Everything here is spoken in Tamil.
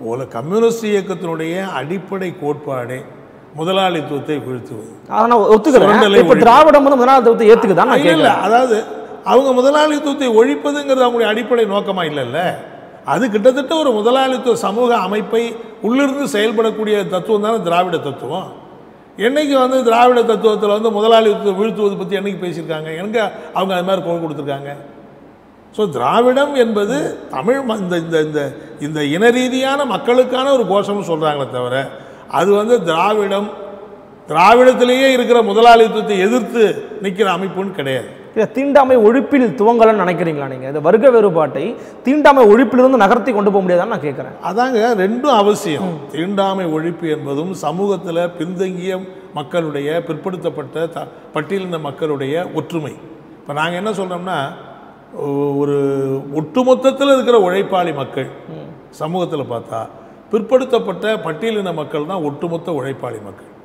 ஒரு கம்யூனிஸ்ட் இயக்கத்தினுடைய அடிப்படை கோட்பாடே முதலாளித்துவத்தை வீழ்த்துவது அதை நான் ஒத்துக்கிறேன் சுரண்டலை இப்ப ஒழிப்பு. திராவிடம் வந்து முதலாளித்துவத்தை ஏத்துக்குதான் நான் இல்ல, இல்ல கேட்கிறேன் அதாவது அவங்க முதலாளித்துவத்தை ஒழிப்பதுங்கிறது அவங்களுடைய அடிப்படை நோக்கமா இல்லைல்ல அது கிட்டத்தட்ட ஒரு முதலாளித்துவ சமூக அமைப்பை உள்ளிருந்து செயல்படக்கூடிய தத்துவம் தானே திராவிட தத்துவம் என்னைக்கு வந்து திராவிட தத்துவத்தில் வந்து முதலாளித்துவத்தை வீழ்த்துவது பற்றி என்னைக்கு பேசியிருக்காங்க எனக்கு அவங்க அது மாதிரி குரல் கொடுத்துருக்காங்க ஸோ திராவிடம் என்பது தமிழ் ம- இந்த இந்த இந்த இந்த இன ரீதியான மக்களுக்கான ஒரு கோஷம்னு சொல்கிறாங்களே தவிர அது வந்து திராவிடம் திராவிடத்திலேயே இருக்கிற முதலாளித்துவத்தை எதிர்த்து நிற்கிற அமைப்புன்னு கிடையாது இதை தீண்டாமை ஒழிப்பில் துவங்கலன்னு நினைக்கிறீங்களா நீங்க இந்த வர்க்க வேறுபாட்டை தீண்டாமை ஒழிப்பிலிருந்து நகர்த்தி கொண்டு போக முடியாதான்னு நான் கேட்கிறேன் அதாங்க ரெண்டும் அவசியம் தீண்டாமை ஒழிப்பு என்பதும் சமூகத்தில் பின்தங்கிய மக்களுடைய பிற்படுத்தப்பட்ட த பட்டியலின மக்களுடைய ஒற்றுமை இப்போ நாங்கள் என்ன சொல்கிறோம்னா ஒரு ஒட்டுமொத்தத்தில் இருக்கிற உழைப்பாளி மக்கள் சமூகத்தில் பார்த்தா பிற்படுத்தப்பட்ட பட்டியலின மக்கள் தான் ஒட்டுமொத்த உழைப்பாளி மக்கள்